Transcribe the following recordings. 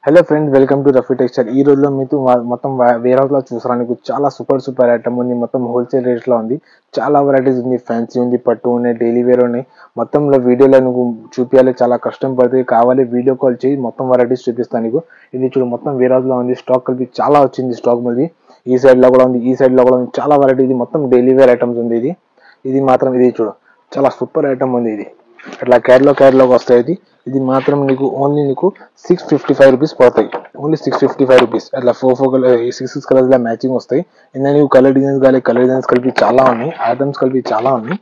Hello friends welcome to Rafi textile ఈ రోజులో మీతో మా- మొత్తం వేర్ హౌస్ లో చూసడానికి చాలా సూపర్ సూపర్ ఐటమ్ ఉంది మొత్తం హోల్సేల్ రేట్స్ లో ఉంది చాలా వెరైటీస్ ఉంది ఫ్యాన్సీ ఉంది పట్టు ఉన్నాయి డైలీ వేర్ ఉన్నాయి మొత్తంలో వీడియోలో నువ్వు చూపించాలి చాలా కష్టం పడుతుంది కావాలి వీడియో కాల్ చేయి మొత్తం వెరైటీస్ చూపిస్తాను నీకు ఇది చూడు మొత్తం వేర్ హౌస్ లో ఉంది స్టాక్ కలిపి చాలా వచ్చింది స్టాక్ మళ్ళీ ఈ సైడ్ లో కూడా ఉంది ఈ సైడ్ లో కూడా ఉంది చాలా వెరైటీ ఇది మొత్తం డైలీ వేర్ ఐటమ్స్ ఉంది ఇది ఇది మాత్రం ఇది చూడు చాలా సూపర్ ఐటమ్ ఉంది ఇది అట్లా క్యాడ్లో క్యాడ్లోకి వస్తాయి ఇది ఇది మాత్రం నీకు ఓన్లీ నీకు సిక్స్ ఫిఫ్టీ ఫైవ్ రూపీస్ పడతాయి only six fifty five rupees అట్లా four four colour six six colours లా మ్యాచింగ్ వస్తాయి ఇంకా నీకు కలర్ డిజైన్స్ కానీ కలర్ డిజైన్స్ కలిపి చాలా ఉన్నాయి ఐటమ్స్ కలిపి చాలా ఉన్నాయి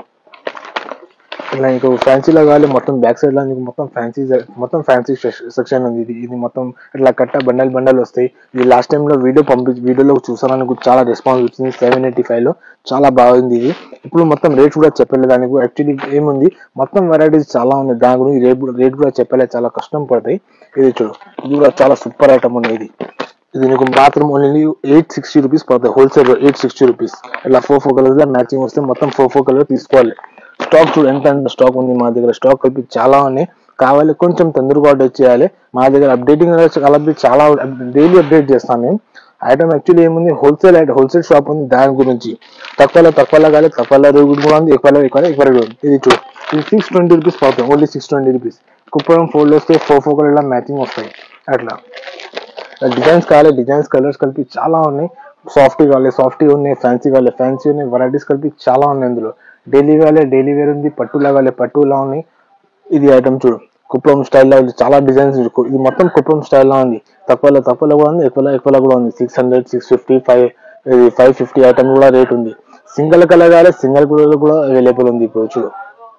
ఇలా నీకు ఫ్యాన్సీలో కావాలి మొత్తం బ్యాక్ సైడ్ లో నీకు మొత్తం ఫ్యాన్సీ మొత్తం ఫ్యాన్సీ సెక్షన్ ఉంది ఇది ఇది మొత్తం ఇట్లా కట్ట బండల్ బండల్ వస్తాయి ఇది లాస్ట్ టైం లో వీడియో పంపి వీడియోలో చూసాను నాకు చాలా రెస్పాన్స్ వచ్చింది సెవెన్ ఎయిటీ ఫైవ్ లో చాలా బాగుంది ఇది ఇప్పుడు మొత్తం రేట్ కూడా చెప్పలేదు దానికి యాక్చువల్లీ ఏముంది మొత్తం వెరైటీస్ చాలా ఉన్నాయి దాని గురించి రేట్ కూడా రేట్ కూడా చెప్పలేదు చాలా కష్టం పడతాయి ఇది చూడు ఇది కూడా చాలా సూపర్ ఐటమ్ ఉంది ఇది ఇది నీకు మాత్రం ఓన్లీ ఎయిట్ సిక్స్టీ రూపీస్ పడుతుంది హోల్సేల్ ఎయిట్ సిక్స్టీ రూపీస్ ఇలా ఫోర్ ఫోర్ కలర్స్ మ్యాచింగ్ వస్తే మొత్తం ఫోర్ ఫోర్ కలర్ తీసుకోవాలి స్టాక్ చూడు ఎంత ఎంత స్టాక్ ఉంది మా దగ్గర స్టాక్ కలిపి చాలా ఉన్నాయి కావాలి కొంచెం తొందరగా ఆర్డర్ చేయాలి మా దగ్గర అప్డేటింగ్ కలిపి చాలా డైలీ అప్డేట్ చేస్తాను నేను ఐటమ్ యాక్చువల్లీ ఏముంది హోల్సేల్ ఐటమ్ హోల్సేల్ షాప్ ఉంది దాని గురించి తక్కువలో తక్కువలో కాదు తక్కువలో రేట్ కూడా ఉంది ఎక్కువలో ఎక్కువ ఎక్కువ రేట్ ఉంది ఇది చూడు ఇది సిక్స్ ట్వంటీ రూపీస్ పడుతుంది only six twenty rupees Kuppadam fold వస్తే ఫోర్ ఫోర్ కలర్ మ్యాచింగ్ వస్తాయి అట్లా డిజైన్స్ కావాలి డిజైన్స్ కలర్స్ కలిపి చాలా ఉన్నాయి సాఫ్ట్ కావాలి సాఫ్ట్ ఉన్నాయి ఫ్యాన్సీ కావాలి ఫ్యాన్సీ ఉన్నాయి వెరైటీస్ కలిపి చాలా ఉన్నాయి ఇందులో డైలీ కావాలి డైలీ వేర్ ఉంది పట్టులా కావాలి పట్టులా ఉన్నాయి ఇది ఐటమ్ చూడు కుప్పం స్టైల్లో ఉంది చాలా డిజైన్స్ ఇది మొత్తం కుప్పం స్టైల్లో ఉంది తక్కువలో తక్కువలో కూడా ఉంది ఎక్కువలో ఎక్కువలో కూడా ఉంది six hundred six fifty five ఇది ఫైవ్ ఫిఫ్టీ ఐటమ్ కూడా రేట్ ఉంది సింగిల్ కలర్ కావాలి సింగిల్ కలర్ కూడా అవైలబుల్ ఉంది ఇప్పుడు చూడు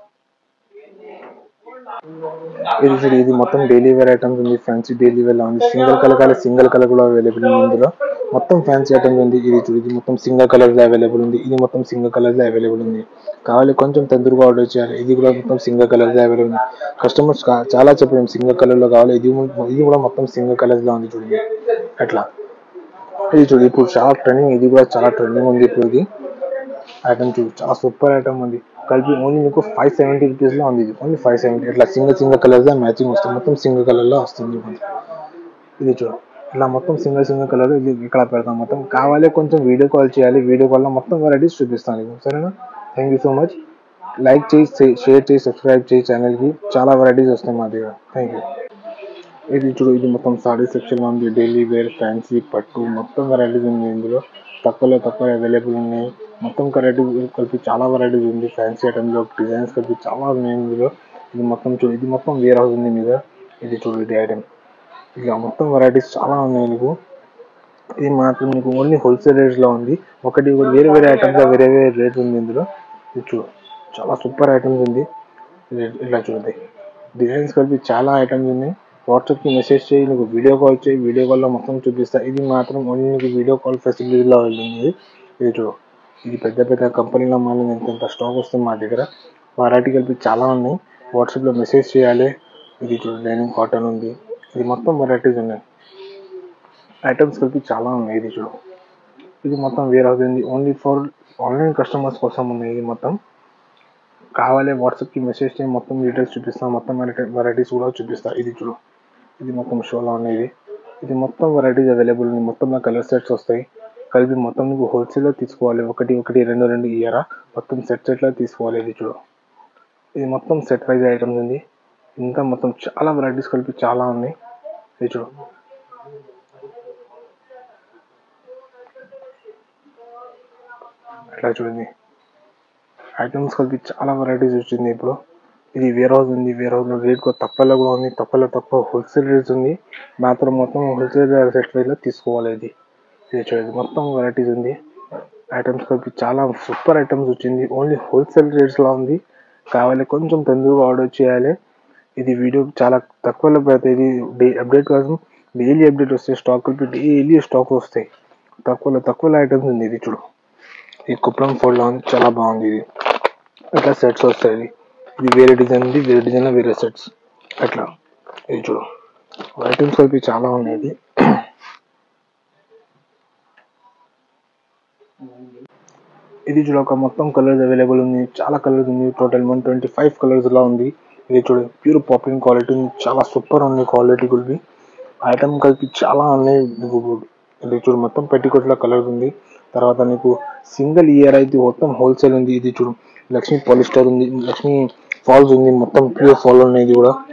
ఇది చూడు ఇది మొత్తం డైలీ వేర్ ఐటమ్స్ ఉంది ఫ్యాన్సీ డైలీ వేర్ లో ఉంది సింగిల్ కలర్ కావాలి సింగిల్ కలర్ కూడా అవైలబుల్ ఉంది ఇందులో మొత్తం ఫ్యాన్సీ ఐటమ్స్ ఉంది ఇది చూడు ఇది మొత్తం సింగిల్ కలర్ లో అవైలబుల్ ఉంది ఇది మొత్తం సింగిల్ కలర్ లో అవైలబుల్ ఉంది కావాలి కొంచెం తొందరగా ఆర్డర్ చేయాలి ఇది కూడా మొత్తం సింగిల్ కలర్ లో అవైలబుల్ ఉంది కస్టమర్స్ చాలా చెప్పాము సింగిల్ కలర్ లో కావాలి ఇది మొ- ఇది కూడా మొత్తం సింగిల్ కలర్ లో ఉంది చూడండి అట్లా ఇది చూడు ఇప్పుడు చాలా ట్రెండింగ్ ఇది కూడా చాలా ట్రెండింగ్ ఉంది ఇప్పుడు ఇది ఐటమ్ చూడు చాలా సూపర్ ఐటమ్ ఉంది కలిపి ఓన్లీ మీకు ఫైవ్ సెవెంటీ రూపీస్ లో ఉంది ఇది ఓన్లీ ఫైవ్ సెవెంటీ ఇట్లా సింగిల్ సింగిల్ కలర్స్ మ్యాచింగ్ వస్తుంది మొత్తం సింగిల్ కలర్ లో వస్తుంది మనకి. ఇది చూడు ఇలా మొత్తం సింగిల్ సింగిల్ కలర్ ఇది ఇక్కడ పెడతాం మొత్తం కావాలి కొంచెం వీడియో కాల్ చేయాలి వీడియో కాల్ లో మొత్తం వెరైటీస్ చూపిస్తాను నీకు సరేనా thank you so much like చేసి షేర్ చేసి సబ్స్క్రైబ్ చేయి ఛానల్ కి చాలా వెరైటీస్ వస్తాయి మా దగ్గర థ్యాంక్ యూ ఇది చూడు ఇది మొత్తం సారీ సెక్షన్ లో ఉంది డైలీ వేర్ ఫ్యాన్సీ పట్టు మొత్తం వెరైటీస్ ఉంది ఇందులో తక్కువలో తక్కువ అవైలబుల్ ఉన్నాయి మొత్తం వెరైటీ కలిపి చాలా వెరైటీస్ ఉంది ఫ్యాన్సీ ఐటమ్ లో డిజైన్స్ కలిపి చాలా ఉన్నాయి ఇందులో ఇది మొత్తం చూడు ఇది మొత్తం వేర్ హౌస్ ఉంది మీద ఇది చూడు ఇది ఐటమ్ ఇక మొత్తం వెరైటీస్ చాలా ఉన్నాయి నీకు ఇది మాత్రం నీకు ఓన్లీ హోల్సేల్ రేట్స్ లో ఉంది ఒకటి ఒకటి వేరే వేరే ఐటమ్స్ వేరే వేరే రేట్ ఉంది ఇందులో ఇది చూడు చాలా సూపర్ ఐటమ్స్ ఉంది ఇది ఇలా చూడండి డిజైన్స్ కలిపి చాలా ఐటమ్స్ ఉన్నాయి వాట్సాప్ కి మెసేజ్ చేయి నీకు వీడియో కాల్ చేయి వీడియో కాల్ లో మొత్తం చూపిస్తా ఇది మాత్రం ఓన్లీ నీకు వీడియో కాల్ ఫెసిలిటీ లో ఉంది ఇది చూడు ఇది పెద్ద పెద్ద కంపెనీల మాల్ ఎంత ఎంత స్టాక్ వస్తుంది మా దగ్గర వెరైటీ కలిపి చాలా ఉన్నాయి వాట్సాప్ లో మెసేజ్ చేయాలి ఇది చూడు డైనింగ్ కాటన్ ఉంది ఇది మొత్తం వెరైటీస్ ఉన్నాయి ఐటమ్స్ కలిపి చాలా ఉన్నాయి ఇది చూడు ఇది మొత్తం వేర్ అవుతుంది ఓన్లీ ఫర్ ఆన్లైన్ కస్టమర్స్ కోసం ఉన్నాయి ఇది మొత్తం కావాలి వాట్సాప్ కి మెసేజ్ చేయి మొత్తం డీటెయిల్స్ చూపిస్తా మొత్తం వెరైటీస్ కూడా చూపిస్తా ఇది చూడు ఇది మొత్తం షోలో ఉన్నాయి ఇది ఇది మొత్తం వెరైటీస్ అవైలబుల్ ఉంది మొత్తం కలర్ సెట్స్ వస్తాయి కలిపి మొత్తం నువ్వు హోల్సేల్ లో తీసుకోవాలి ఒకటి ఒకటి రెండు రెండు ఇయరా మొత్తం సెట్ సెట్ లో తీసుకోవాలి ఇది చూడు ఇది మొత్తం సెట్ వైజ్ ఐటమ్స్ ఉంది ఇంకా మొత్తం చాలా వెరైటీస్ కలిపి చాలా ఉన్నాయి ఇది చూడు అట్లా చూడండి ఐటమ్స్ కలిపి చాలా వెరైటీస్ వచ్చింది ఇప్పుడు ఇది వేర్ హౌస్ ఉంది వేర్ హౌస్ లో రేట్ కూడా తక్కువలో కూడా ఉంది తక్కువలో తక్కువ హోల్సేల్ రేట్స్ ఉంది మాత్రం మొత్తం హోల్సేల్ సెట్ వైజ్ లో తీసుకోవాలి ఇది ఇది చూడండి మొత్తం వెరైటీస్ ఉంది ఐటమ్స్ కలిపి చాలా సూపర్ ఐటమ్స్ వచ్చింది ఓన్లీ హోల్సేల్ రేట్స్ లో ఉంది కావాలి కొంచెం తొందరగా ఆర్డర్ చేయాలి ఇది వీడియో చాలా తక్కువలో పెడతాయి ఇది అప్డేట్ కోసం డైలీ అప్డేట్ వస్తాయి స్టాక్ కలిపి డైలీ స్టాక్ వస్తాయి తక్కువలో తక్కువలో ఐటమ్స్ ఉంది ఇది చూడు ఈ కుప్పడం ఫోల్డ్ లో ఉంది చాలా బాగుంది ఇది ఇట్లా సెట్స్ వస్తాయి ఇది. ఇది వేరే డిజైన్ ఉంది వేరే డిజైన్ లో వేరే సెట్స్ అట్లా ఇది చూడు ఐటమ్స్ కలిపి చాలా ఉన్నాయి ఇది ఇది చూడు ఒక మొత్తం కలర్స్ అవైలబుల్ ఉంది చాలా కలర్స్ ఉంది total one twenty five colours లా ఉంది ఇది చూడు ప్యూర్ పాపింగ్ క్వాలిటీ ఉంది చాలా సూపర్ ఉంది క్వాలిటీ కూడా ఐటమ్ కలిపి చాలా ఉన్నాయి నీకు ఇది చూడు మొత్తం పెట్టికోట్ లా కలర్ ఉంది తర్వాత నీకు సింగిల్ ఇయర్ అయితే మొత్తం హోల్సేల్ ఉంది ఇది చూడు లక్ష్మి పాలిస్టర్ ఉంది లక్ష్మి ఫాల్స్ ఉంది మొత్తం ప్యూర్ ఫాల్ ఉన్నాయి ఇది కూడా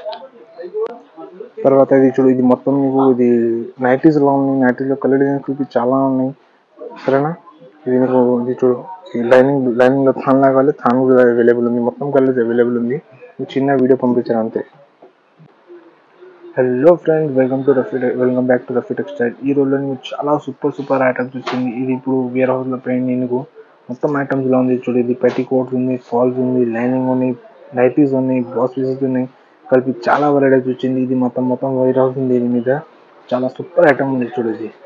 తర్వాత ఇది చూడు ఇది మొత్తం నీకు ఇది నైటీస్ లో ఉన్నాయి నైటీస్ లో కలర్ డిజైన్స్ చూపి చాలా ఉన్నాయి సరేనా ఇది నీకు ఇది చూడు ఈ లైనింగ్ లైనింగ్ లో థాన్ లాగాలి థాన్ కూడా అవైలబుల్ ఉంది మొత్తం కలర్స్ అవైలబుల్ ఉంది ఈ చిన్న వీడియో పంపించాను అంతే hello friends welcome to Rafi welcome back to Rafi textile ఈ రోజులో నీకు చాలా సూపర్ సూపర్ ఐటమ్స్ వచ్చింది ఇది ఇప్పుడు వేర్ హౌస్ లో పెయింట్ నీకు మొత్తం ఐటమ్స్ లో ఉంది చూడు ఇది పెట్టి కోట్స్ ఉంది ఫాల్స్ ఉంది లైనింగ్ ఉన్నాయి నైటీస్ ఉన్నాయి బాస్ పీసెస్ ఉన్నాయి కలిపి చాలా వెరైటీస్ వచ్చింది ఇది మొత్తం మొత్తం వేర్ హౌస్ ఉంది దీని మీద చాలా సూపర్ ఐటమ్ ఉంది చూడు ఇది